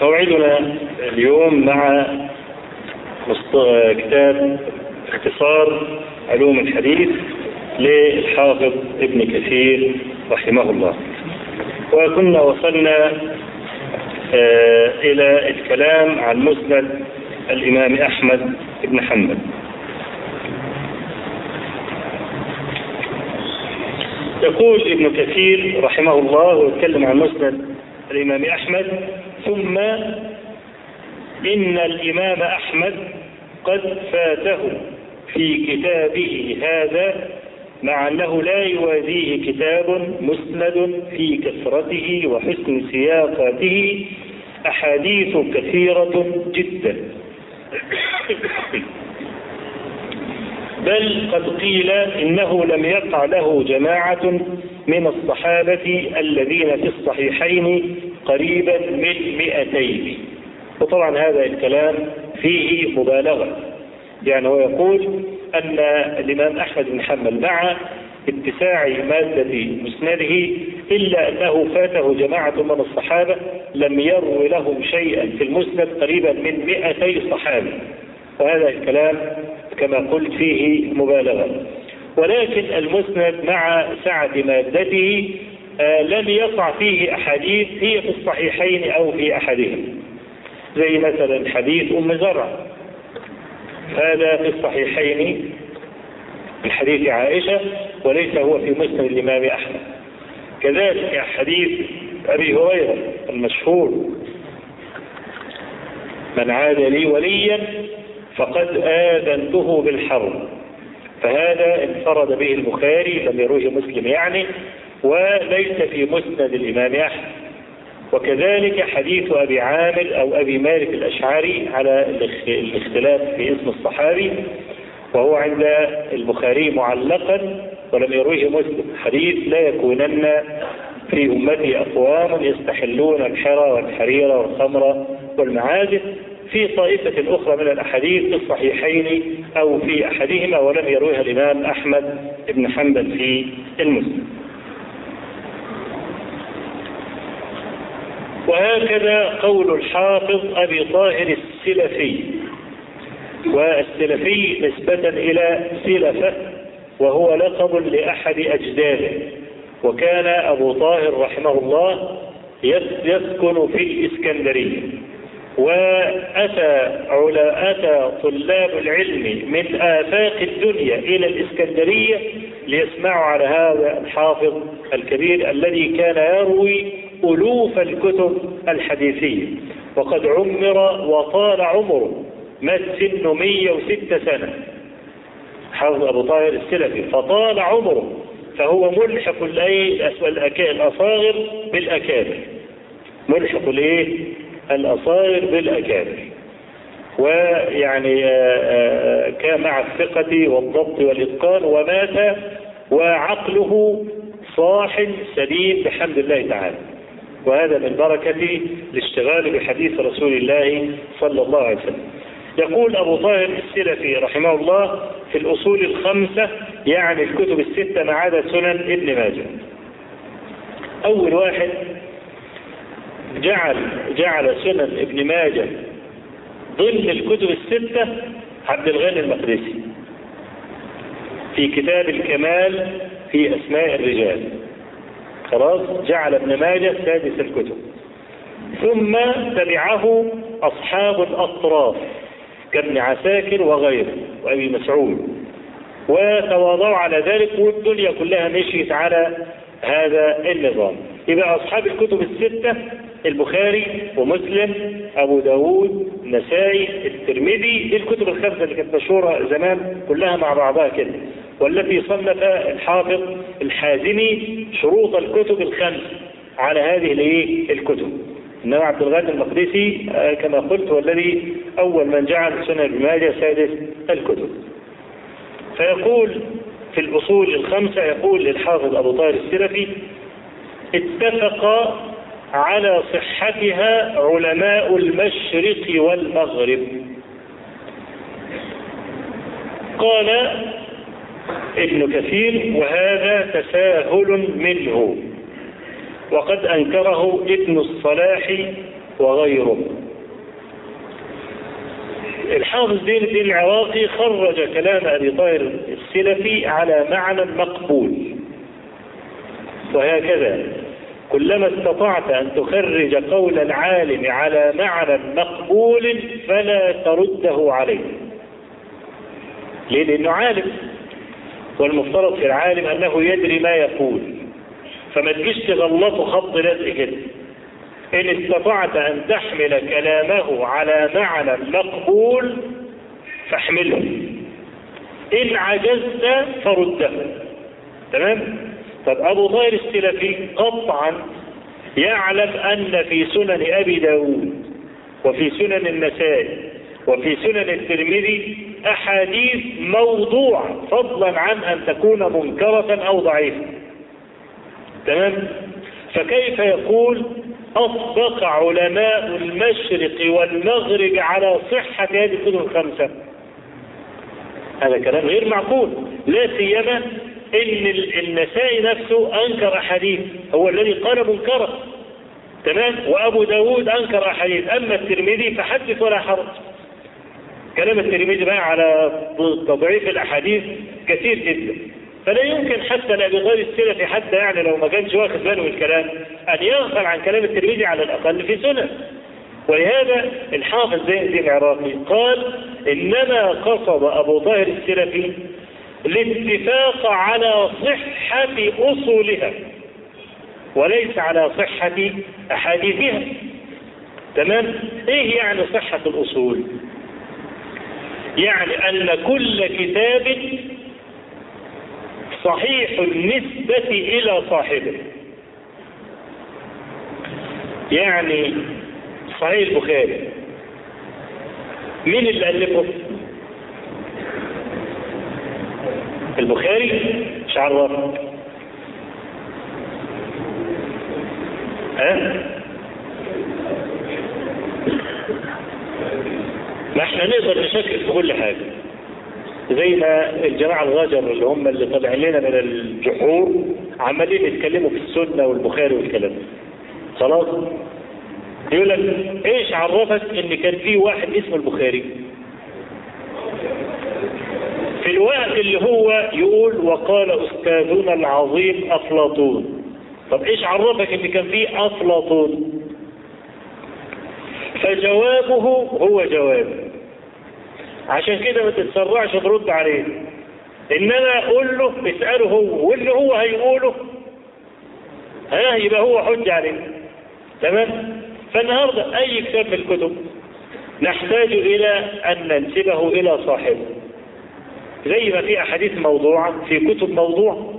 موعدنا اليوم مع كتاب اختصار علوم الحديث للحافظ ابن كثير رحمه الله وكنا وصلنا إلى الكلام عن مسند الإمام أحمد بن حنبل يقول ابن كثير رحمه الله ويتكلم عن مسند الإمام أحمد ثم إن الإمام أحمد قد فاته في كتابه هذا مع أنه لا يوازيه كتاب مسند في كثرته وحسن سياقاته أحاديث كثيرة جدا بل قد قيل إنه لم يقع له جماعة من الصحابة الذين في الصحيحين قريبا من مئتين وطبعا هذا الكلام فيه مبالغة يعني هو يقول أن الإمام أحمد بن حنبل مع اتساع مادة مسنده إلا أنه فاته جماعة من الصحابة لم يروا لهم شيئا في المسند قريبا من مئتي صحابي وهذا الكلام كما قلت فيه مبالغة ولكن المسند مع سعة مادته آه لم يقع فيه أحاديث هي في الصحيحين أو في أحدهم زي مثلا حديث أم زرع هذا في الصحيحين من حديث عائشة وليس هو في مسند الإمام أحمد كذلك حديث أبي هريرة المشهور من عاد لي وليا فقد آذنته بالحرب فهذا انفرد به البخاري لم يروه مسلم يعني وليس في مسند الإمام أحمد وكذلك حديث أبي عامر أو أبي مالك الأشعري على الاختلاف في اسم الصحابي وهو عند البخاري معلقا ولم يروه مسلم حديث لا يكونن في أمتي أقوام يستحلون الحرى والحرير والخمر والمعازف في طائفة أخرى من الأحاديث في الصحيحين أو في أحدهما ولم يرويها الإمام أحمد بن حنبل في المسلم وهكذا قول الحافظ أبي طاهر السلفي والسلفي نسبة إلى سلفة وهو لقب لأحد أجداده وكان أبو طاهر رحمه الله يسكن في الإسكندرية وأتى علا أتى طلاب العلم من آفاق الدنيا إلى الإسكندرية ليسمعوا على هذا الحافظ الكبير الذي كان يروي ألوف الكتب الحديثية وقد عمر وطال عمره مات سنه 106 سنة حافظ أبو طاهر السلفي فطال عمره فهو ملحق الأصاغر بالأكابر ملحق الايه الأصاغر بالأكابر ويعني كان مع الثقة والضبط والإتقان ومات وعقله صاح سليم بحمد الله تعالى وهذا من بركة الاشتغال بحديث رسول الله صلى الله عليه وسلم يقول أبو طاهر السلفي رحمه الله في الأصول الخمسة يعني الكتب الستة ما عدا سنن ابن ماجه أول واحد جعل جعل سنن ابن ماجه ضمن الكتب الستة عبد الغني المقدسي في كتاب الكمال في أسماء الرجال خلاص جعل ابن ماجه سادس الكتب ثم تبعه أصحاب الأطراف كابن عساكر وغيره وأبي مسعود وتواضعوا على ذلك والدنيا كلها مشيت على هذا النظام يبقى أصحاب الكتب الستة البخاري ومسلم أبو داود النسائي الترمذي دي الكتب الخمسة اللي كانت مشهورة زمان كلها مع بعضها كده والتي صنف الحافظ الحازمي شروط الكتب الخمس على هذه الايه الكتب انما عبد الغني المقدسي كما قلت هو الذي اول من جعل سنن ابن ماجه سادس الكتب فيقول في الاصول الخمسه يقول الحافظ ابو طاهر السلفي اتفق على صحتها علماء المشرق والمغرب قال ابن كثير وهذا تساهل منه وقد أنكره ابن الصلاح وغيره الحافظ دين الدين العراقي خرج كلام أبي طاهر السلفي على معنى مقبول وهكذا كلما استطعت أن تخرج قول العالم على معنى مقبول فلا ترده عليه ليه؟ لأنه عالم والمفترض في العالم أنه يدري ما يقول فما تجيش تغلطه خط لزق كده إن استطعت أن تحمل كلامه على معنى مقبول فاحمله إن عجزت فرده تمام؟ طب أبو طاهر السلفي قطعا يعلم أن في سنن أبي داود وفي سنن النسائي وفي سنن الترمذي أحاديث موضوعة فضلا عن أن تكون منكرة أو ضعيفة تمام فكيف يقول أطبق علماء المشرق والمغرب على صحة هذه الكتب الخمسة هذا كلام غير معقول لا سيما ان النسائي نفسه انكر احاديث هو الذي قال منكرا تمام وابو داود انكر احاديث اما الترمذي فحدث ولا حرج كلام الترمذي بقى على تضعيف الاحاديث كثير جدا فلا يمكن حتى لابي طالب السلفي حتى يعني لو ما كانش واخد باله من الكلام ان يغفل عن كلام الترمذي على الاقل في سنن ولهذا الحافظ زين الدين العراقي قال انما قصد ابو طاهر السلفي الاتفاق على صحة أصولها وليس على صحة أحاديثها تمام؟ إيه يعني صحة الأصول؟ يعني أن كل كتاب صحيح النسبة إلى صاحبه يعني صحيح البخاري مين اللي ألفه؟ البخاري مش عرفك ها ما احنا نقدر نشكك في كل حاجة زي ما الجماعة الغجر اللي هم اللي طالعين لنا من الجحور عمالين يتكلموا في السنة والبخاري والكلام خلاص يقول لك ايش عرفك ان كان في واحد اسمه البخاري في الوقت اللي هو يقول وقال استاذنا العظيم افلاطون طب ايش عرفك ان كان في افلاطون فجوابه هو جواب عشان كده ما تتسرعش ترد عليه انما قول له اساله هو واللي هو هيقوله ها يبقى هو حجه عليه تمام فالنهارده اي كتاب من الكتب نحتاج الى ان ننسبه الى صاحبه زي ما في احاديث موضوعة في كتب موضوع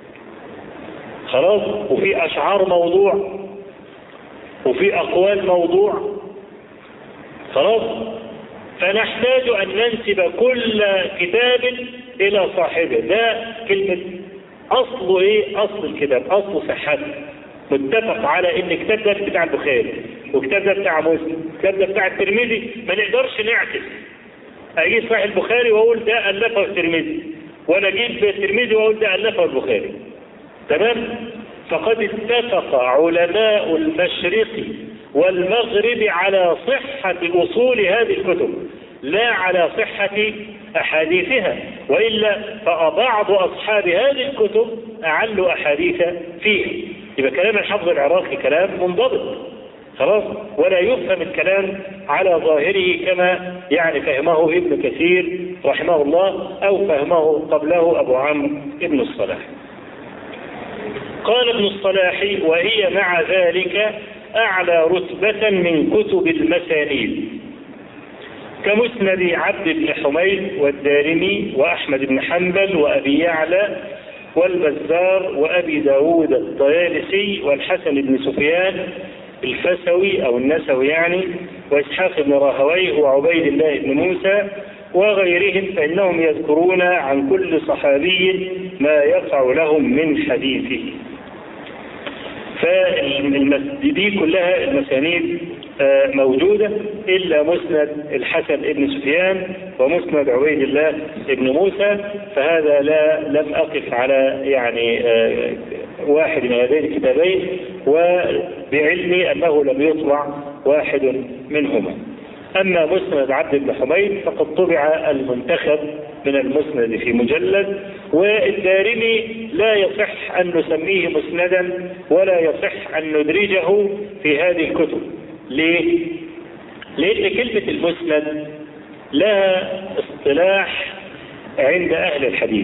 خلاص وفي اشعار موضوع وفي اقوال موضوع خلاص فنحتاج ان ننسب كل كتاب الى صاحبه ده كلمة اصله ايه اصل الكتاب اصل صحته متفق على ان الكتاب ده بتاع البخاري والكتاب ده بتاع مسلم والكتاب ده بتاع الترمذي ما نقدرش نعكس اجيب صحيح البخاري واقول ده الفه الترمذي وانا اجيب الترمذي واقول ده الفه البخاري تمام فقد اتفق علماء المشرق والمغرب على صحة أصول هذه الكتب لا على صحة أحاديثها وإلا فبعض أصحاب هذه الكتب أعلوا أحاديث فيها يبقى كلام الحفظ العراقي كلام منضبط خلاص ولا يفهم الكلام على ظاهره كما يعني فهمه ابن كثير رحمه الله أو فهمه قبله أبو عمرو ابن الصلاح قال ابن الصلاح وهي مع ذلك أعلى رتبة من كتب المسانيد كمسند عبد بن حميد والدارمي وأحمد بن حنبل وأبي يعلى والبزار وأبي داود الطيالسي والحسن بن سفيان الفسوي أو النسوي يعني وإسحاق بن راهويه وعبيد الله بن موسى وغيرهم فإنهم يذكرون عن كل صحابي ما يقع لهم من حديثه فدي كلها المسانيد موجودة إلا مسند الحسن بن سفيان ومسند عبيد الله بن موسى فهذا لا لم أقف على يعني واحد من هذين الكتابين وبعلمي أنه لم يطبع واحد منهما أما مسند عبد بن حميد فقد طبع المنتخب من المسند في مجلد والدارمي لا يصح أن نسميه مسندا ولا يصح أن ندرجه في هذه الكتب ليه؟ لأن كلمة المسند لها اصطلاح عند أهل الحديث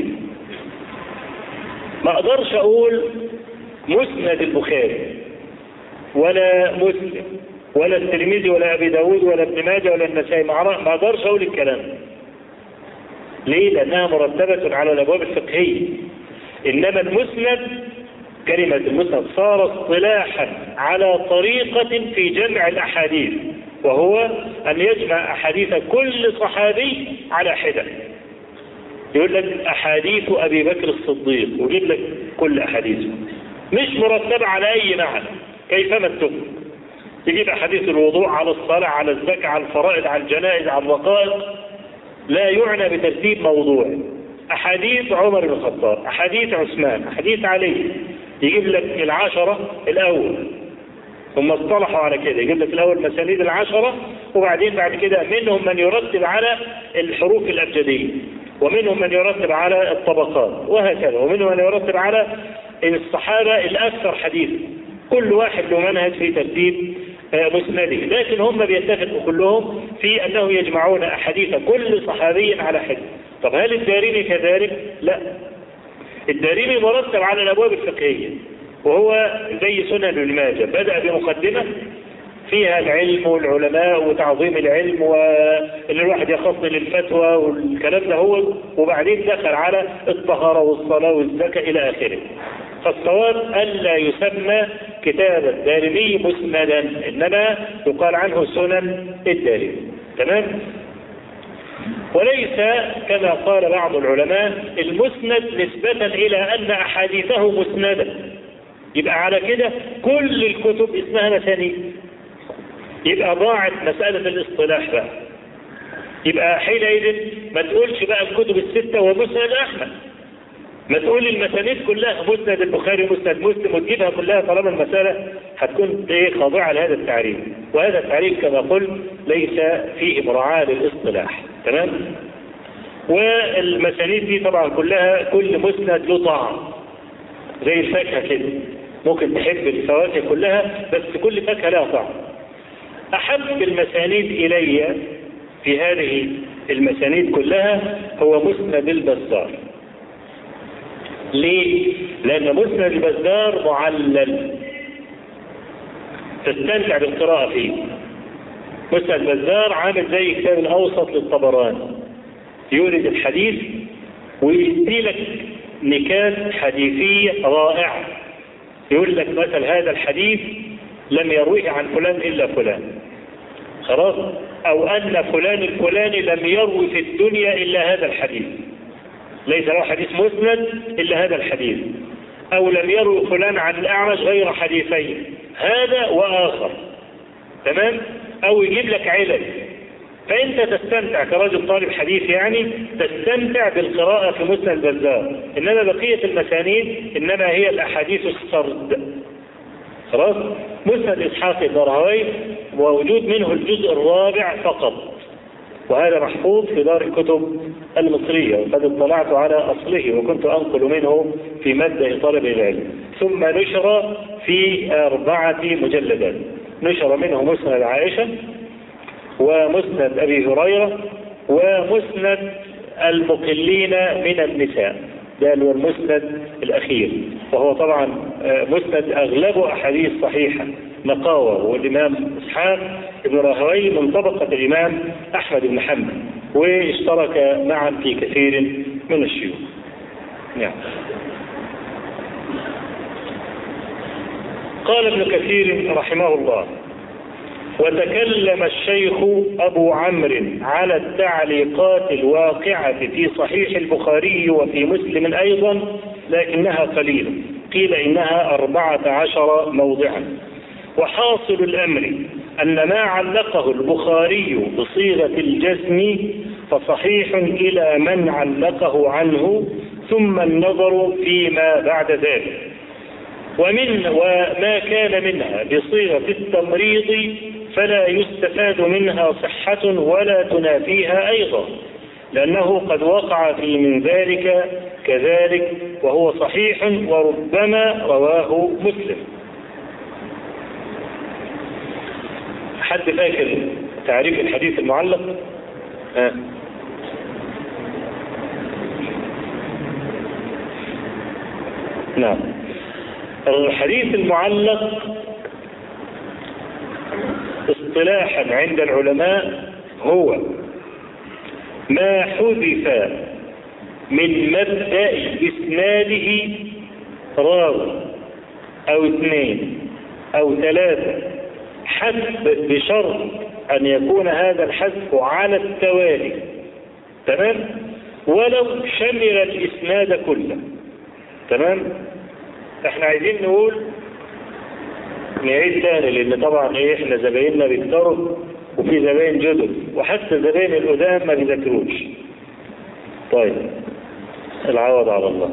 ما أقدرش أقول مسند البخاري ولا مسلم ولا الترمذي ولا ابي داود ولا ابن ماجه ولا النسائي ما اقدرش اقول الكلام ليه لانها مرتبة على الابواب الفقهية انما المسند كلمة المسند صار اصطلاحا على طريقة في جمع الاحاديث وهو ان يجمع احاديث كل صحابي على حدة يقول لك احاديث ابي بكر الصديق ويجيب لك كل احاديثه مش مرتبة على اي معنى كيفما اتفق تجيب احاديث الوضوء على الصلاة على الزكاة على الفرائض على الجنائز على الرقائق لا يعنى بترتيب موضوع احاديث عمر بن الخطاب احاديث عثمان احاديث علي يجيب لك العشرة الاول ثم اصطلحوا على كده يجيب لك الاول مسانيد العشرة وبعدين بعد كده منهم من يرتب على الحروف الابجدية ومنهم من يرتب على الطبقات وهكذا ومنهم من يرتب على الصحابة الاكثر حديثا كل واحد له منهج في ترتيب مسنده لكن هم بيتفقوا كلهم في انه يجمعون احاديث كل صحابي على حد طب هل الدارمي كذلك لا الدارمي مرتب على الابواب الفقهيه وهو زي سنن ابن ماجه بدا بمقدمه فيها العلم والعلماء وتعظيم العلم وان الواحد يخص للفتوى والكلام ده هو وبعدين دخل على الطهاره والصلاه والزكاه الى اخره فالصواب ألا يسمى كتاب الدارمي مسندا إنما يقال عنه سنن الدارمي تمام وليس كما قال بعض العلماء المسند نسبة إلى أن أحاديثه مسندة يبقى على كده كل الكتب اسمها مسانيد يبقى ضاعت مسألة الاصطلاح بقى يبقى حينئذ ما تقولش بقى الكتب الستة ومسند أحمد ما تقول المسانيد كلها مسند البخاري مسند مسلم وتجيبها كلها طالما المسألة هتكون ايه خاضعة لهذا التعريف وهذا التعريف كما قلت ليس فيه مراعاة للاصطلاح تمام والمسانيد دي طبعا كلها كل مسند له طعم زي الفاكهة كده ممكن تحب الفواكه كلها بس كل فاكهة لها طعم أحب المسانيد إلي في هذه المسانيد كلها هو مسند البزار ليه؟ لأن مسند البزار معلل تستمتع بالقراءة فيه مسند البزار عامل زي كتاب الأوسط للطبراني يورد الحديث ويدي لك نكات حديثية رائعة يقول لك مثل هذا الحديث لم يرويه عن فلان إلا فلان خلاص أو أن فلان الفلاني لم يروي في الدنيا إلا هذا الحديث ليس له حديث مسند إلا هذا الحديث أو لم يروي فلان عن الأعرج غير حديثين هذا وآخر تمام أو يجيب لك علل فأنت تستمتع كرجل طالب حديث يعني تستمتع بالقراءة في مسند البزار إنما بقية المسانيد إنما هي الأحاديث السرد خلاص مسند إسحاق الدرهوي ووجود منه الجزء الرابع فقط وهذا محفوظ في دار الكتب المصرية وقد اطلعت على أصله وكنت أنقل منه في مادة طلب العلم ثم نشر في أربعة مجلدات نشر منه مسند عائشة ومسند أبي هريرة ومسند المقلين من النساء ده هو المسند الأخير وهو طبعا مسند أغلبه أحاديث صحيحة نقاوة والإمام إسحاق بن راهوي من طبقة الإمام أحمد بن حنبل واشترك معا في كثير من الشيوخ نعم قال ابن كثير رحمه الله وتكلم الشيخ أبو عمرو على التعليقات الواقعة في صحيح البخاري وفي مسلم أيضا لكنها قليلة قيل إنها أربعة عشر موضعا وحاصل الأمر أن ما علقه البخاري بصيغة الجزم فصحيح إلى من علقه عنه ثم النظر فيما بعد ذلك ومن وما كان منها بصيغة التمريض فلا يستفاد منها صحة ولا تنافيها أيضا لأنه قد وقع في من ذلك كذلك وهو صحيح وربما رواه مسلم حد فاكر تعريف الحديث المعلق ها نعم الحديث المعلق اصطلاحا عند العلماء هو ما حذف من مبدأ إسناده راوي أو اثنين أو ثلاثة حذف بشرط أن يكون هذا الحذف على التوالي تمام ولو شمل الإسناد كله تمام احنا عايزين نقول نعيد تاني لان طبعا ايه احنا زبايننا بيكتروا وفي زباين جدد وحتى زباين القدام ما بيذاكروش طيب العوض على الله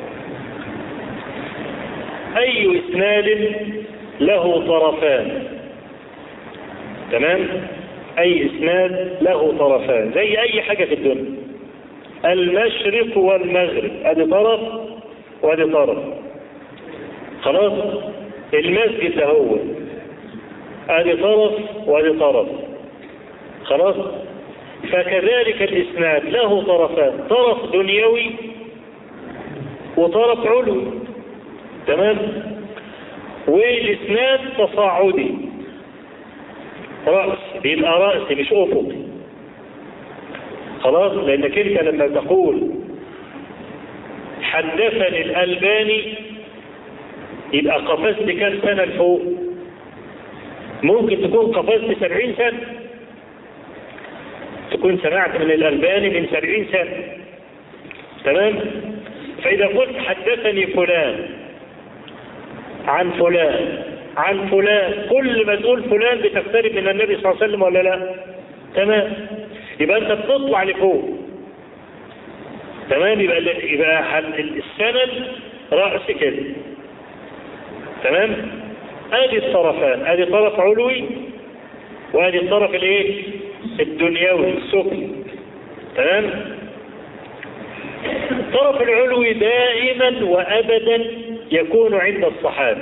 اي اسناد له طرفان تمام اي اسناد له طرفان زي اي حاجة في الدنيا المشرق والمغرب ادي طرف وادي طرف خلاص المسجد ده هو ادي طرف وادي طرف خلاص فكذلك الاسناد له طرفان طرف دنيوي وطرف علوي تمام والاسناد تصاعدي رأس بيبقى رأسي مش افقي خلاص لانك انت لما تقول حدثني الالباني يبقى قفزت كام سنة لفوق ممكن تكون قفزت سبعين سنة تكون سمعت من الألباني من سبعين سنة تمام فإذا قلت حدثني فلان عن فلان عن فلان كل ما تقول فلان بتقترب من النبي صلى الله عليه وسلم ولا لا تمام يبقى انت بتطلع لفوق تمام يبقى يبقى السند رأس كده تمام ادي الطرفان ادي طرف علوي وادي الطرف الايه الدنيوي السفلي تمام الطرف العلوي دائما وابدا يكون عند الصحابه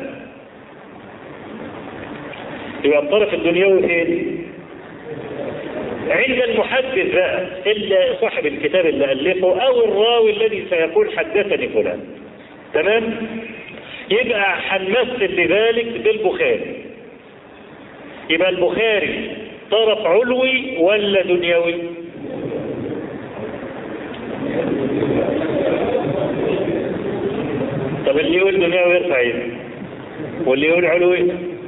يبقى الطرف الدنيوي فين عند المحدث بقى الا صاحب الكتاب اللي الفه او الراوي الذي سيقول حدثني فلان تمام يبقى هنمثل لذلك بالبخاري يبقى البخاري طرف علوي ولا دنيوي طب اللي يقول دنيوي يرفع يده واللي يقول علوي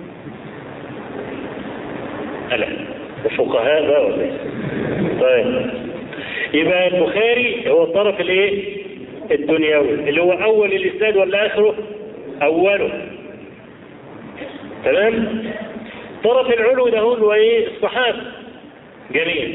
ألا الفقهاء بقى ولا ايه طيب يبقى البخاري هو الطرف الايه الدنيوي اللي هو اول الاسناد ولا اخره اوله تمام طرف العلو ده هو ايه الصحابه جميل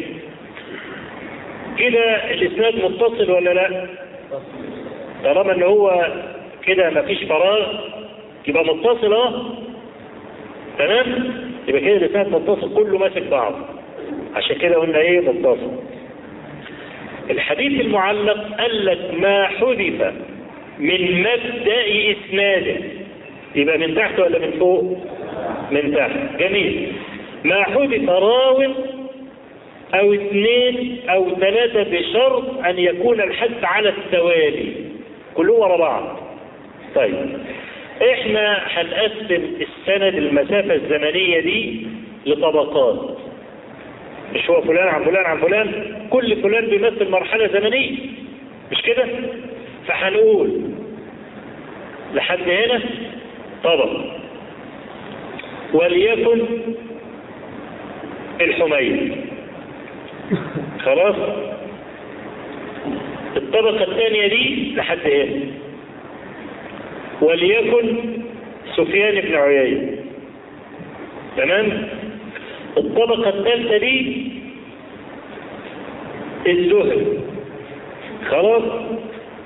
كده الاسناد متصل ولا لا طالما ان هو كده مفيش فراغ يبقى متصل اه تمام يبقى كده الاسناد متصل كله ماسك بعض عشان كده قلنا ايه متصل الحديث المعلق قال لك ما حذف من مبدأ إسناده يبقى من تحت ولا من فوق من تحت جميل ما حذف راو أو اثنين أو ثلاثة بشرط أن يكون الحث على التوالي كلهم ورا بعض طيب احنا هنقسم السند المسافة الزمنية دي لطبقات مش هو فلان عن فلان عن فلان كل فلان بيمثل مرحلة زمنية مش كده فهنقول لحد هنا طبق وليكن الحميد خلاص الطبقة الثانية دي لحد هنا وليكن سفيان بن عيينة تمام الطبقة الثالثة دي الزهد خلاص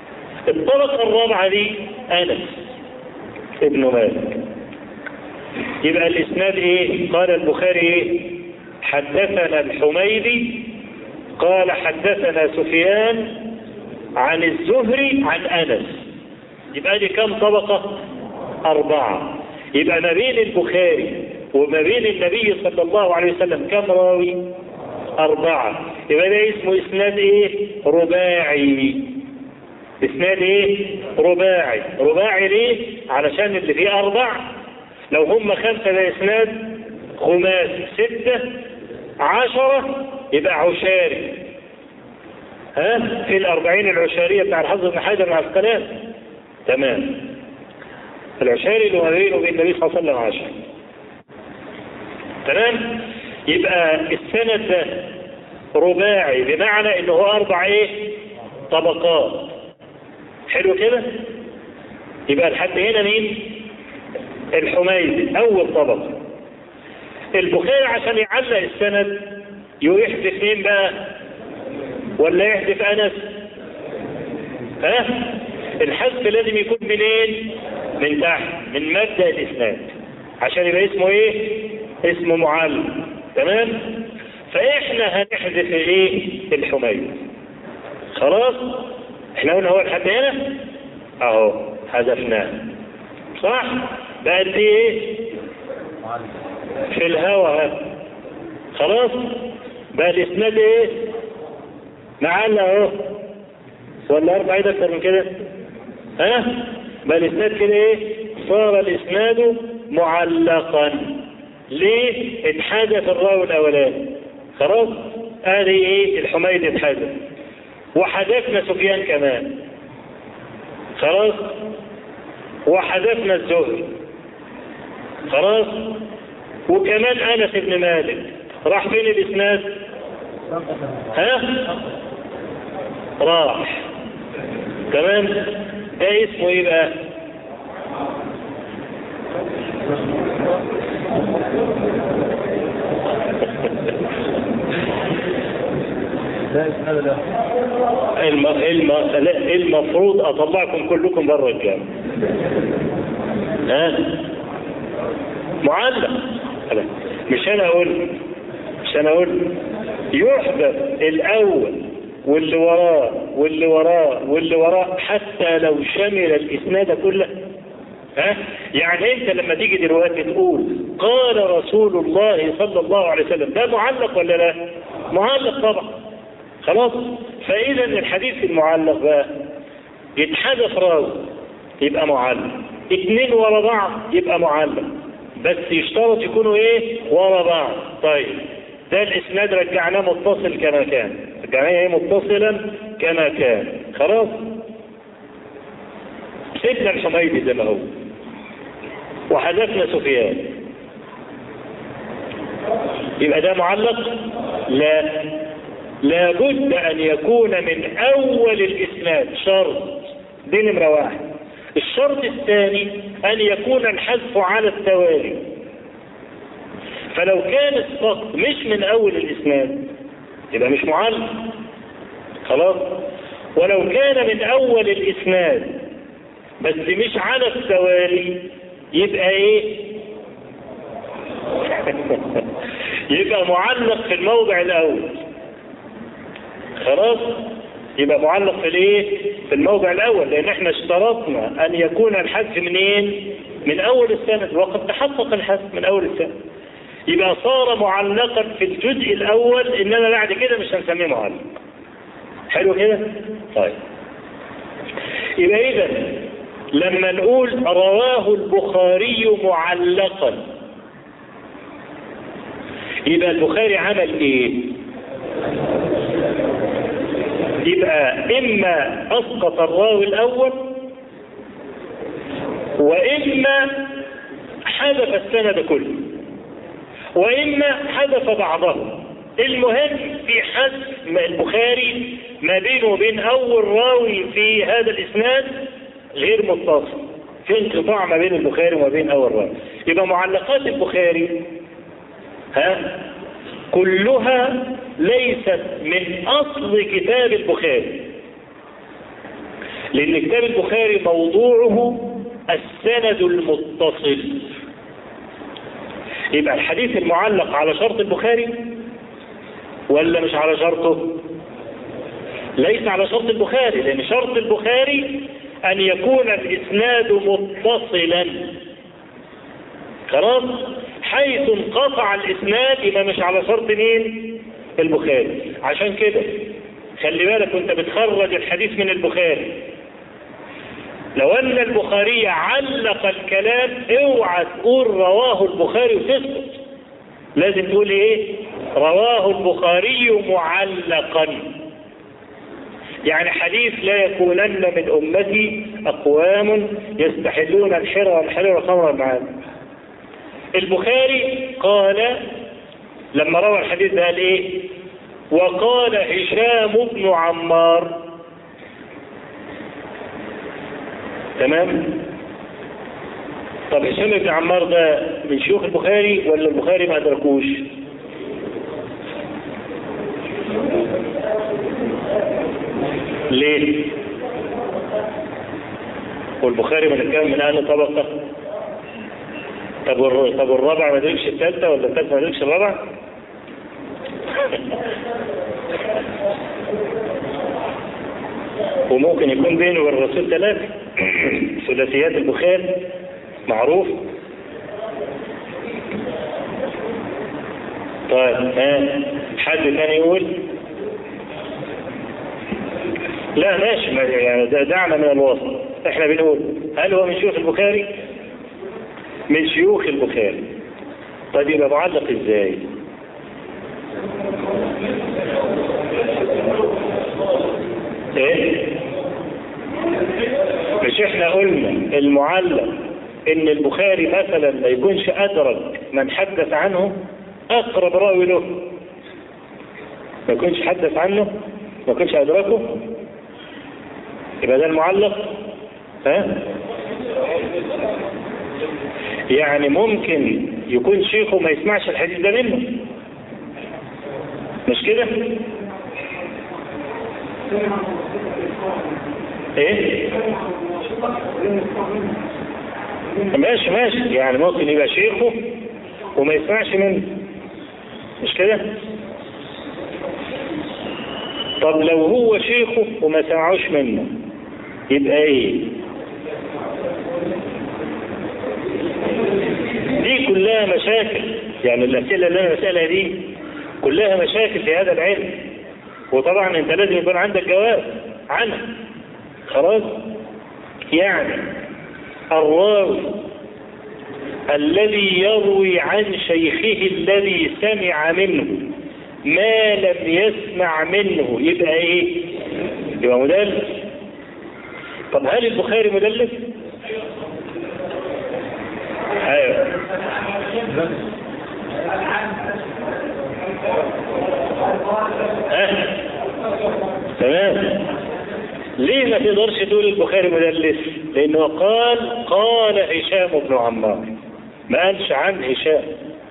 الطبقة الرابعة دي أنس ابن مالك يبقى الاسناد ايه قال البخاري ايه حدثنا الحميدي قال حدثنا سفيان عن الزهري عن انس يبقى دي كم طبقة اربعة يبقى ما بين البخاري وما بين النبي صلى الله عليه وسلم كم راوي اربعة يبقى ده اسمه اسناد ايه رباعي اسناد ايه رباعي رباعي ليه علشان اللي فيه اربع لو هم خمسة ده اسناد خماس ستة عشرة يبقى عشاري ها في الأربعين العشارية بتاع الحافظ بن حجر مع الكلام تمام العشاري اللي ما بينه وبين النبي صلى الله عليه وسلم عشر تمام يبقى السند ده رباعي بمعنى انه هو اربع ايه طبقات حلو كده يبقى لحد هنا مين الحميدي اول طبقه البخاري عشان يعلق السند يحذف مين بقى ولا يحذف انس ها الحذف لازم يكون منين من تحت من مبدا الاسناد عشان يبقى اسمه ايه اسمه معلم تمام فاحنا هنحذف ايه الحميد خلاص احنا قلنا هو لحد هنا اهو حذفناه صح بقى دي ايه في الهوا ها خلاص بقى الاسناد ايه معانا اهو ولا اربع ايد اكتر من كده ها بقى الاسناد كده ايه صار الاسناد معلقا ليه اتحدث الراوي الاولاني خلاص ادي ايه الحميد اتحدث وحذفنا سفيان كمان خلاص وحذفنا الزهري خلاص وكمان انس بن مالك راح فين الاسناد ها راح تمام ده اسمه ايه بقى الم... الم... المفروض اطلعكم كلكم بره الجامع ها معلق مش انا اقول مش انا اقول يحذف الاول واللي وراه واللي وراه واللي وراه حتى لو شمل الاسناد كله ها يعني انت لما تيجي دلوقتي تقول قال رسول الله صلى الله عليه وسلم ده معلق ولا لا معلق طبعا خلاص فاذا الحديث المعلق بقى يتحدث راوي يبقى معلق اتنين ورا بعض يبقى معلق بس يشترط يكونوا ايه ورا بعض طيب ده الاسناد رجعناه متصل كما كان رجعناه ايه متصلا كما كان خلاص سيدنا الحميدي زي ما هو وحذفنا سفيان يبقى ده معلق لا لابد ان يكون من اول الاسناد شرط دي نمره واحد الشرط الثاني ان يكون الحذف على التوالي فلو كان السقط مش من اول الاسناد يبقى مش معلق خلاص ولو كان من اول الاسناد بس مش على التوالي يبقى ايه يبقى معلق في الموضع الاول خلاص يبقى معلق في الايه في الموضع الاول لان احنا اشترطنا ان يكون الحذف منين من اول السند وقد تحقق الحذف من اول السند يبقى صار معلقا في الجزء الاول انما بعد كده مش هنسميه معلق حلو كده طيب يبقى اذا لما نقول رواه البخاري معلقا يبقى البخاري عمل ايه يبقى اما اسقط الراوي الاول واما حذف السند كله واما حذف بعضه المهم في حذف البخاري ما بينه وبين اول راوي في هذا الاسناد غير متصل في انقطاع ما بين البخاري وما بين اول راوي يبقى معلقات البخاري ها كلها ليست من اصل كتاب البخاري لان كتاب البخاري موضوعه السند المتصل يبقى الحديث المعلق على شرط البخاري ولا مش على شرطه ليس على شرط البخاري لأن شرط البخاري أن يكون الإسناد متصلا خلاص حيث انقطع الإسناد يبقى مش على شرط مين البخاري عشان كده خلي بالك وانت بتخرج الحديث من البخاري لو ان البخاري علق الكلام اوعى تقول رواه البخاري وتسكت لازم تقول ايه رواه البخاري معلقا يعني حديث لا يكونن من امتي اقوام يستحلون الحر والحلال والخمر معا البخاري قال لما روى الحديث ده قال ايه وقال هشام بن عمار تمام طب هشام بن عمار ده من شيوخ البخاري ولا البخاري ما ادركوش ليه والبخاري من كان من اهل طبقه طب والر- طب الرابع ما ادركش الثالثه ولا الثالثه ما ادركش الرابع وممكن يكون بينه وبين الرسول ثلاثة ثلاثيات البخاري معروف طيب ها حد ثاني يقول لا ماشي ما- يعني ده دعنا من الوسط احنا بنقول هل هو من شيوخ البخاري من شيوخ البخاري طيب يبقى معلق ازاي ايه مش احنا قلنا المعلق ان البخاري مثلا ما يكونش ادرك من حدث عنه اقرب راوي له ما يكونش حدث عنه ما يكونش ادركه يبقى ده المعلق ها يعني ممكن يكون شيخه ما يسمعش الحديث ده منه مش كده ايه ماشي ماشي يعني ممكن يبقى شيخه وما يسمعش منه مش كده طب لو هو شيخه وما سمعوش منه يبقى ايه دي كلها مشاكل يعني الاسئله اللي انا بسالها دي كلها مشاكل في هذا العلم وطبعا انت لازم يكون عندك جواب عنها خلاص يعني الراوي الذي يروي عن شيخه الذي سمع منه ما لم يسمع منه يبقى ايه يبقى مدلس طب هل البخاري مدلس ايوه ها تمام ليه ما تقدرش تقول البخاري مدلس لانه قال قال هشام بن عمار ما قالش عن هشام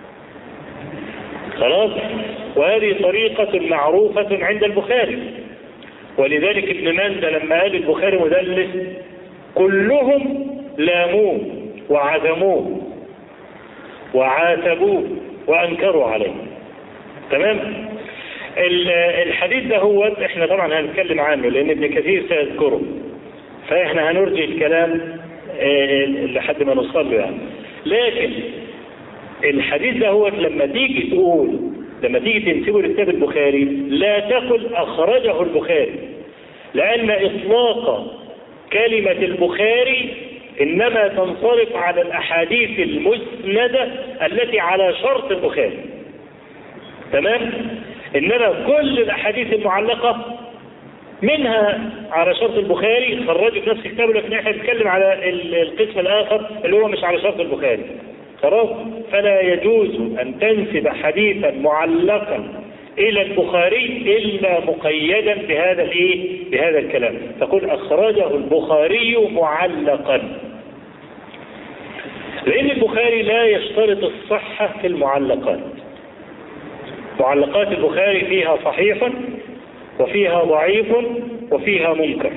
خلاص وهذه طريقة معروفة عند البخاري ولذلك ابن مندى لما قال البخاري مدلس كلهم لاموه وعزموه وعاتبوه وانكروا عليه تمام ال- الحديث ده هو احنا طبعا هنتكلم عنه لان ابن كثير سيذكره فاحنا هنرجع الكلام آه، لحد ما نوصل له يعني لكن الحديث ده هو لما تيجي تقول لما تيجي تنسبه لكتاب البخاري لا تقل اخرجه البخاري لان اطلاق كلمة البخاري انما تنصرف على الاحاديث المسندة التي على شرط البخاري تمام انما كل الاحاديث المعلقة منها على شرط البخاري خرجوا في نفس كتابه لكن احنا بنتكلم على ال- القسم الاخر اللي هو مش على شرط البخاري خلاص فلا يجوز ان تنسب حديثا معلقا الى البخاري الا مقيدا بهذا الايه بهذا الكلام تقول اخرجه البخاري معلقا لان البخاري لا يشترط الصحة في المعلقات معلقات البخاري فيها صحيح وفيها ضعيف وفيها منكر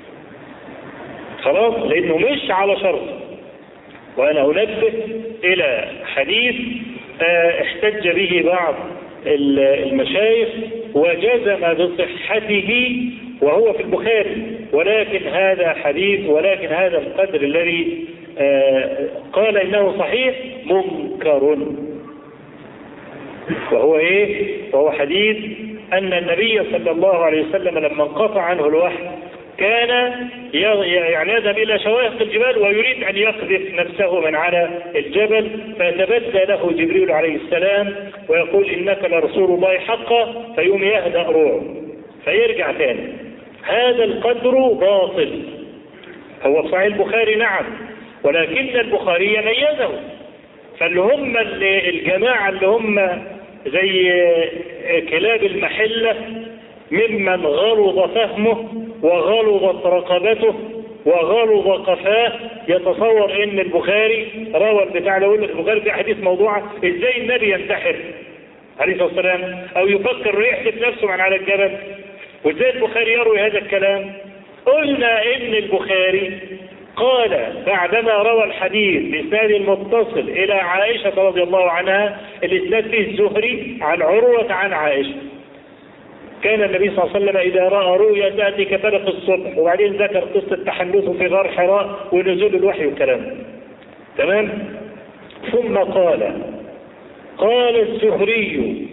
خلاص لانه مش على شرط وانا انبه الى حديث آه، احتج به بعض المشايخ وجزم بصحته وهو في البخاري ولكن هذا حديث ولكن هذا القدر الذي آه، قال انه صحيح منكر وهو ايه وهو حديث ان النبي صلى الله عليه وسلم لما انقطع عنه الوحي كان يعني يذهب الى شواهق الجبال ويريد ان يقذف نفسه من على الجبل فيتبدى له جبريل عليه السلام ويقول انك لرسول الله حقا فيوم يهدأ روحه فيرجع تاني هذا القدر باطل هو صحيح البخاري نعم ولكن البخاري ميزه فاللي هم الجماعة اللي هم زي كلاب المحلة ممن غلظ فهمه وغلظت رقبته وغلظ قفاه يتصور ان البخاري روى البتاع ده يقول لك البخاري في احاديث موضوعه ازاي النبي ينتحر عليه الصلاه والسلام او يفكر يحدث نفسه من على الجبل وازاي البخاري يروي هذا الكلام قلنا ان البخاري قال بعدما روى الحديث بإسناد المتصل إلى عائشة رضي الله عنها الإسناد فيه الزهري عن عروة عن عائشة كان النبي صلى الله عليه وسلم إذا رأى رؤيا تأتي كفلق الصبح وبعدين ذكر قصة تحنثه في غار حراء ونزول الوحي والكلام تمام ثم قال قال الزهري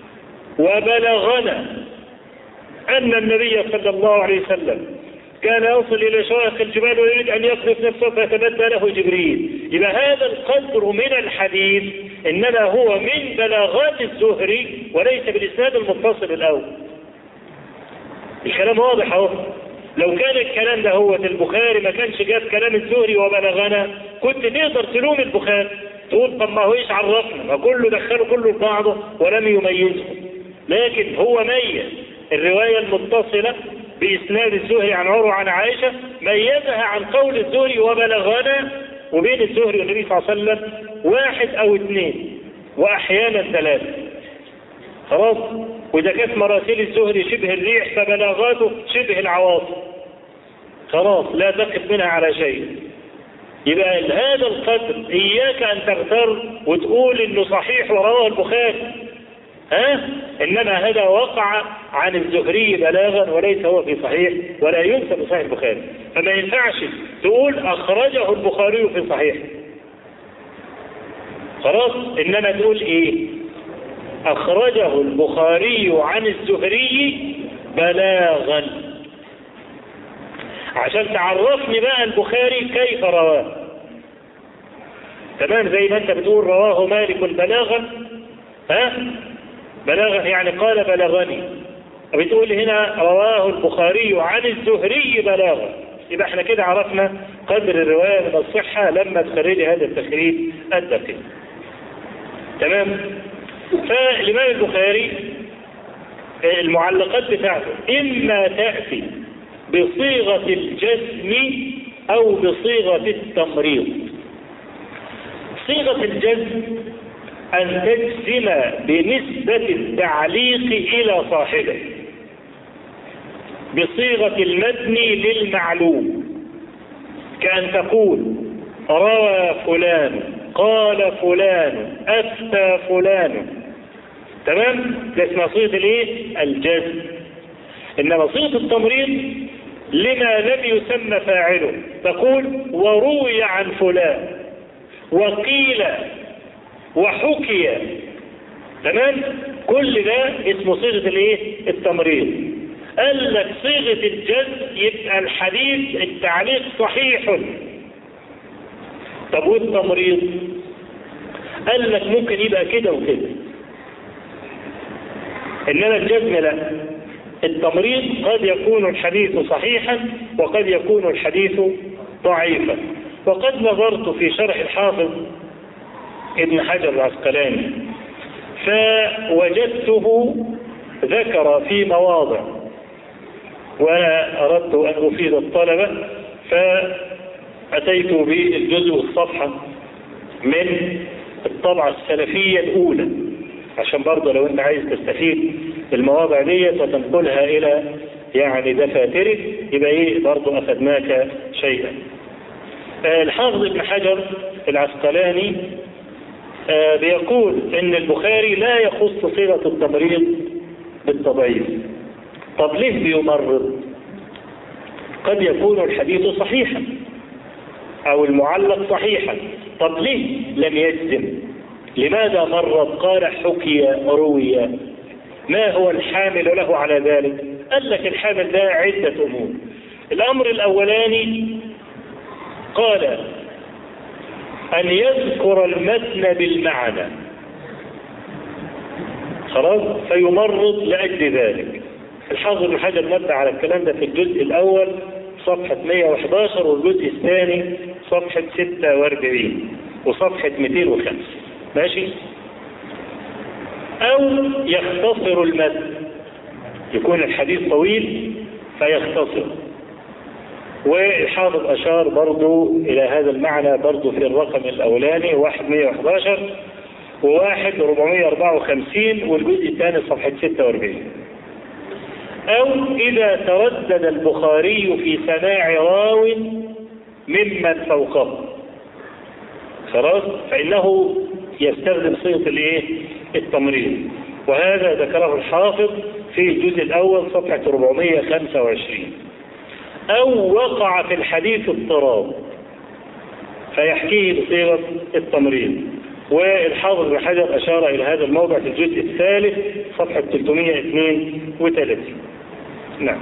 وبلغنا أن النبي صلى الله عليه وسلم كان يصل إلى شواخ الجبال ويريد أن يقذف نفسه فيتبدى له جبريل يبقى هذا القدر من الحديث إنما هو من بلاغات الزهري وليس بالإسناد المتصل الأول الكلام واضح اهو لو كان الكلام ده هو البخاري ما كانش جاب كلام الزهري وبلغنا كنت تقدر تلوم البخاري تقول طب ما هو ايش عرفنا ما كله دخله كله في بعضه ولم يميزه لكن هو ميز الروايه المتصله باسناد الزهري عن عروه عن عائشه ميزها عن قول الزهري وبلغنا وبين الزهري والنبي صلى الله عليه وسلم واحد او اثنين واحيانا ثلاثه خلاص وإذا كانت مراسيل الزهري شبه الريح فبلاغاته شبه العواصف خلاص لا تقف منها على شيء يبقى هذا القدر إياك أن تغتر وتقول إنه صحيح ورواه البخاري ها إنما هذا وقع عن الزهري بلاغا وليس هو في صحيح ولا ينسى في صحيح البخاري فما ينفعش تقول أخرجه البخاري في صحيح خلاص إنما تقول إيه أخرجه البخاري عن الزهري بلاغا عشان تعرفني بقى البخاري كيف رواه تمام زي ما انت بتقول رواه مالك بلاغا ها بلاغا يعني قال بلغني بتقول هنا رواه البخاري عن الزهري بلاغا يبقى احنا كده عرفنا قدر الرواية من الصحة لما تخرج هذا التخريج الدقيق تمام فالإمام البخاري المعلقات بتاعته إما تأتي بصيغة الجزم أو بصيغة التمريض صيغة الجزم أن تجزم بنسبة التعليق إلى صاحبه بصيغة المبني للمعلوم كأن تقول روى فلان قال فلان أفتى فلان تمام ده اسمها صيغة الايه الجزم انما صيغة التمريض لما لم يسمى فاعله تقول وروي عن فلان وقيل وحكي تمام كل ده اسمه صيغة الايه التمريض قال لك صيغة الجزم يبقى الحديث التعليق صحيح طب والتمريض قال لك ممكن يبقى كده وكده انما الجزم لا التمريض قد يكون الحديث صحيحا وقد يكون الحديث ضعيفا وقد نظرت في شرح الحافظ ابن حجر العسقلاني فوجدته ذكر في مواضع وانا اردت ان افيد الطلبه فاتيت بالجزء الصفحه من الطبعه السلفيه الاولى عشان برضه لو انت عايز تستفيد المواضع ديت وتنقلها الى يعني دفاترك يبقى ايه برضه افدناك شيئا. الحافظ ابن حجر العسقلاني آه بيقول ان البخاري لا يخص صيغة التمريض بالتضعيف طب ليه بيمرض قد يكون الحديث صحيحا او المعلق صحيحا طب ليه لم يجزم لماذا مرض قال حكي روي ما هو الحامل له على ذلك قال لك الحامل ده عدة امور الامر الاولاني قال ان يذكر المتن بالمعنى خلاص فيمرض لاجل ذلك الحافظ ابن حجر نبه على الكلام ده في الجزء الاول صفحة 111 والجزء الثاني صفحة 46 وصفحة 205 ماشي او يختصر المتن يكون الحديث طويل فيختصر والحافظ أشار برضو إلى هذا المعنى برضو في الرقم الأولاني واحد 111 وواحد 454 والجزء الثاني صفحة 46 أو إذا تردد البخاري في سماع راو ممن فوقه خلاص فإنه يستخدم صيغة الايه التمريض وهذا ذكره الحافظ في الجزء الأول صفحة 425 أو وقع في الحديث اضطراب فيحكيه بصيغة التمريض والحافظ بن حجر أشار إلى هذا الموضع في الجزء الثالث صفحة 332 نعم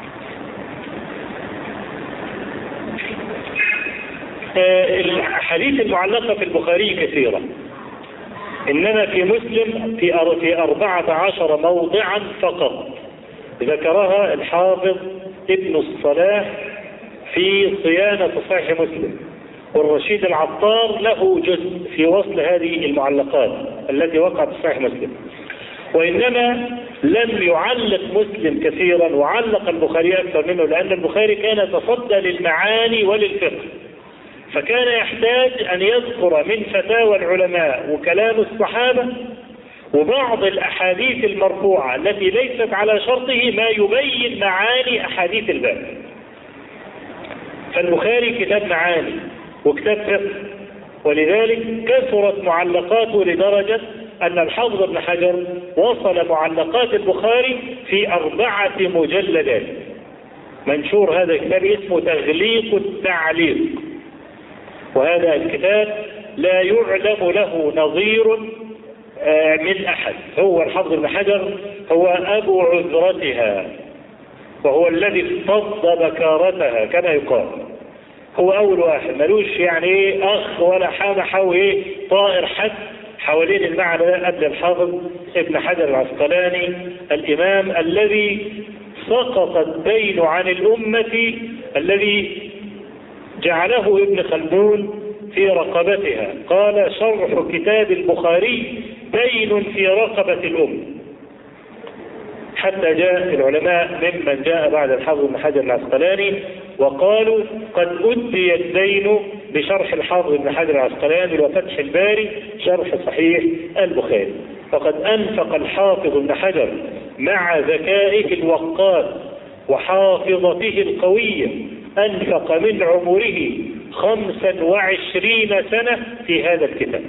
الحديث المعلقة في البخاري كثيرة إنما في مسلم في في أربعة عشر موضعا فقط ذكرها الحافظ ابن الصلاح في صيانة صحيح مسلم والرشيد العطار له جزء في وصل هذه المعلقات التي وقعت في صحيح مسلم وإنما لم يعلق مسلم كثيرا وعلق البخاري أكثر منه لأن البخاري كان يتصدى للمعاني وللفقه فكان يحتاج أن يذكر من فتاوى العلماء وكلام الصحابة وبعض الأحاديث المرفوعة التي ليست على شرطه ما يبين معاني أحاديث الباب فالبخاري كتاب معاني وكتاب فقه ولذلك كثرت معلقاته لدرجة أن الحافظ ابن حجر وصل معلقات البخاري في أربعة مجلدات منشور هذا الكتاب اسمه تغليق التعليق وهذا الكتاب لا يعلم له نظير من أحد هو الحافظ ابن حجر هو أبو عذرتها وهو الذي افتض بكارتها كما يقال هو أول واحد ملوش يعني إيه أخ ولا حامى حو إيه طائر حد حوالين المعنى ده قبل الحافظ ابن حجر العسقلاني الإمام الذي سقط الدين عن الأمة الذي جعله ابن خلدون في رقبتها قال شرح كتاب البخاري دين في رقبة الأم حتى جاء العلماء ممن جاء بعد الحافظ بن حجر العسقلاني وقالوا قد أدي الدين بشرح الحافظ بن حجر العسقلاني وفتح الباري شرح صحيح البخاري وقد أنفق الحافظ بن حجر مع ذكائه الوقات وحافظته القوية أنفق من عمره خمسا وعشرين سنة في هذا الكتاب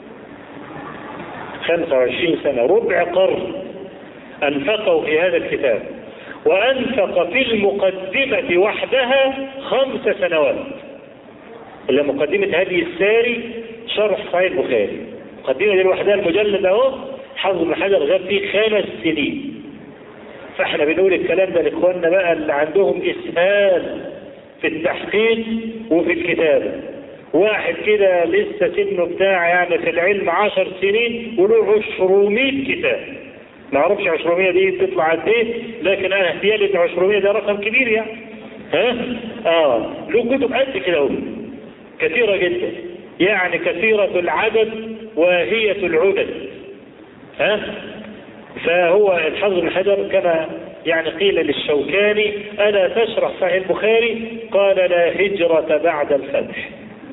خمسة وعشرين سنة ربع قرن أنفقه في هذا الكتاب وأنفق في المقدمة وحدها خمس سنوات إلا مقدمة هذه الساري شرح صحيح البخاري مقدمة دي لوحدها المجلد أهو حافظ بن حجر غاب فيه خمس سنين فاحنا بنقول الكلام ده لاخواننا بقى اللي عندهم اسهال في التحقيق وفي الكتابة واحد كده لسه سنه بتاع يعني في العلم عشر سنين وله 200 كتاب ما اعرفش 200 دي تطلع قد ايه لكن انا احتيالي ان 200 ده رقم كبير يعني ها اه له كتب قد كده اهو كثيرة جدا يعني كثيرة العدد واهية العدد ها فهو الحافظ بن حجر كما يعني قيل للشوكاني ألا تشرح صحيح البخاري قال لا هجرة بعد الفتح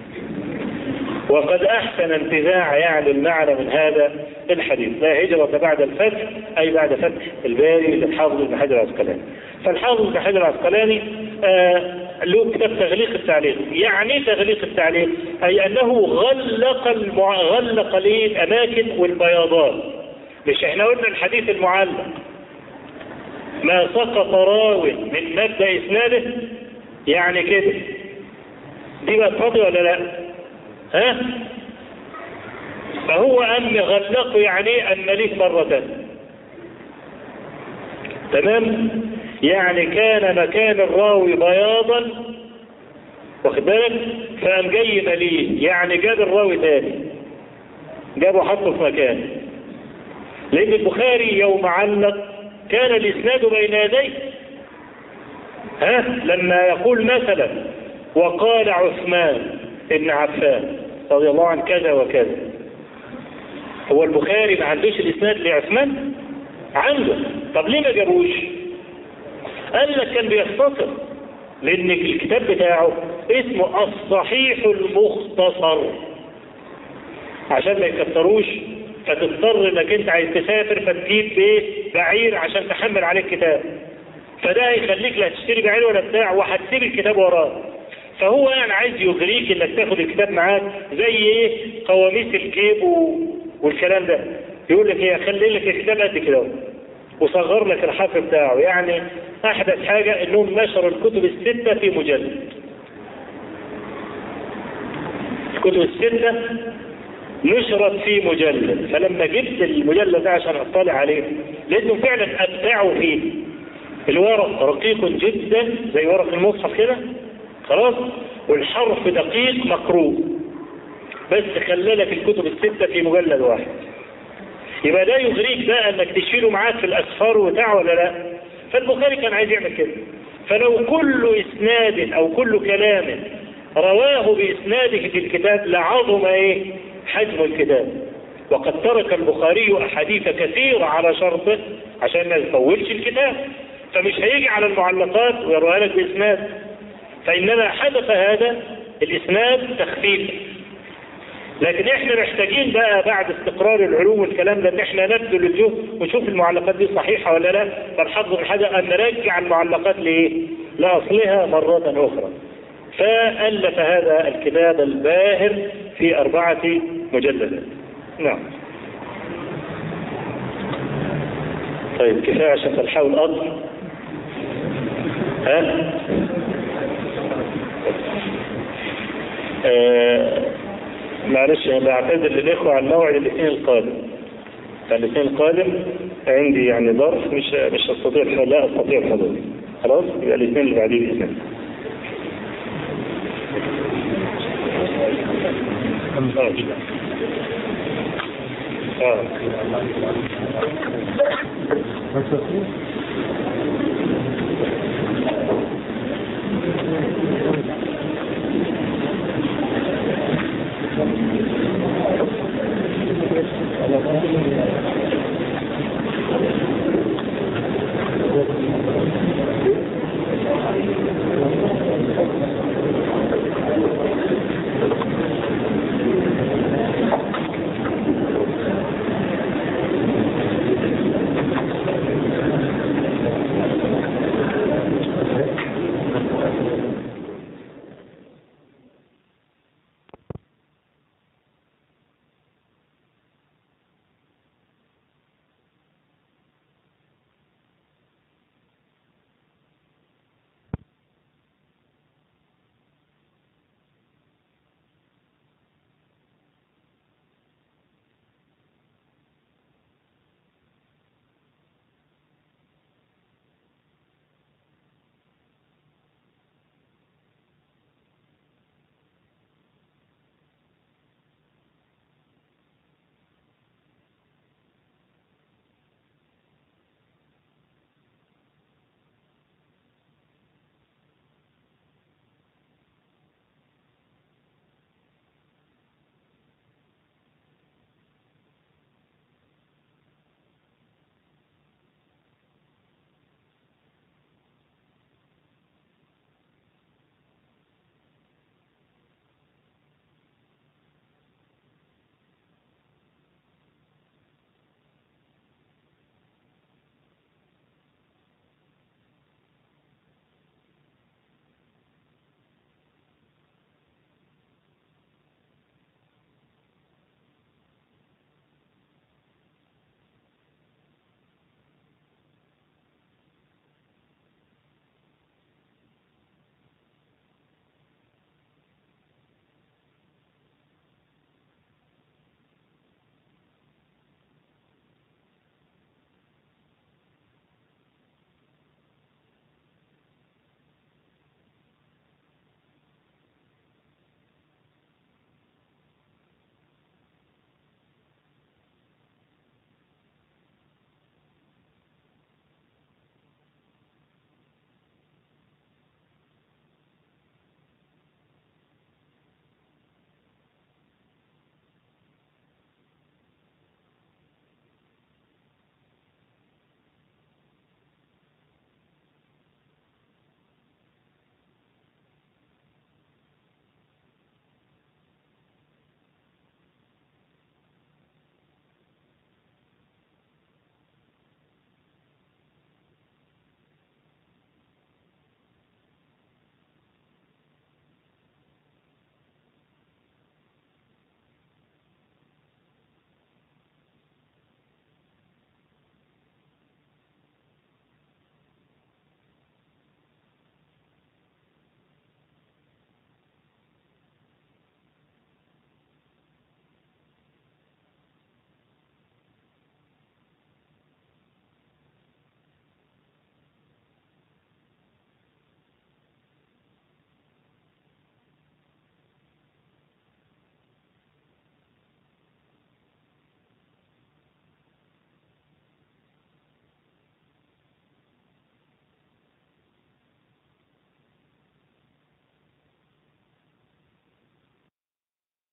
وقد أحسن انتزاع يعني المعنى من هذا الحديث لا هجرة بعد الفتح أي بعد فتح الباري للحافظ بن حجر العسقلاني فالحافظ بن حجر العسقلاني آه له كتاب تغليق التعليق يعني إيه تغليق التعليق أي أنه غلق المع... غلق ليه الأماكن والبياضات مش احنا قلنا الحديث المعلق ما سقط راو من مبدأ إسناده يعني كده دي بقى فاضي ولا لا ها فهو أم غلقه يعني أن ليه مرة تمام يعني كان مكان الراوي بياضا واخد بالك فقام جاي مليه يعني جاب الراوي تاني جابه حطه في مكانه لأن البخاري يوم علق كان الإسناد بين يديه ها لما يقول مثلا وقال عثمان بن عفان رضي الله عن كذا وكذا هو البخاري ما عندوش الإسناد لعثمان عنده طب ليه ما جابوش قال لك كان بيختصر لأن الكتاب بتاعه اسمه الصحيح المختصر عشان ما يكتروش فتضطر انك انت عايز تسافر فتجيب ايه بعير عشان تحمل عليك كتاب فده هيخليك لا تشتري بعير ولا بتاع وهتسيب الكتاب وراه فهو يعني عايز يغريك انك تاخد الكتاب معاك زي ايه قواميس الجيب و... والكلام ده يقول لك ايه خلي لك الكتاب قد كده وصغر لك الحرف بتاعه يعني احدث حاجة انهم نشروا الكتب الستة في مجلد الكتب الستة نشرت في مجلد فلما جبت المجلد ده عشان اطلع عليه لانه فعلا ابدعوا فيه الورق رقيق جدا زي ورق المصحف كده خلاص والحرف دقيق مقروء بس خلالك الكتب الستة في مجلد واحد يبقى ده يغريك بقى انك تشيله معاك في الاسفار وبتاع ولا لا فالبخاري كان عايز يعمل كده فلو كل اسناد او كل كلام رواه باسناده في الكتاب لعظم ايه حجم الكتاب وقد ترك البخاري احاديث كثيرة على شرطه عشان ما يطولش الكتاب فمش هيجي على المعلقات ويروها لك باسناد فانما حدث هذا الاسناد تخفيف لكن احنا محتاجين بقى بعد استقرار العلوم والكلام ده ان احنا نبذل الجهد ونشوف المعلقات دي صحيحه ولا لا فالحظ الحاجه ان نرجع المعلقات لايه؟ لاصلها مره اخرى. فالف هذا الكتاب الباهر في اربعه مجلدات. نعم. طيب كفايه عشان تلحقوا القطر. ها؟ آه معلش انا بعتذر للاخوه عن موعد الاثنين القادم الاثنين القادم عندي يعني ظرف مش مش استطيع لا استطيع الحضور خلاص يبقى الاثنين اللي بعديه باذن الله اه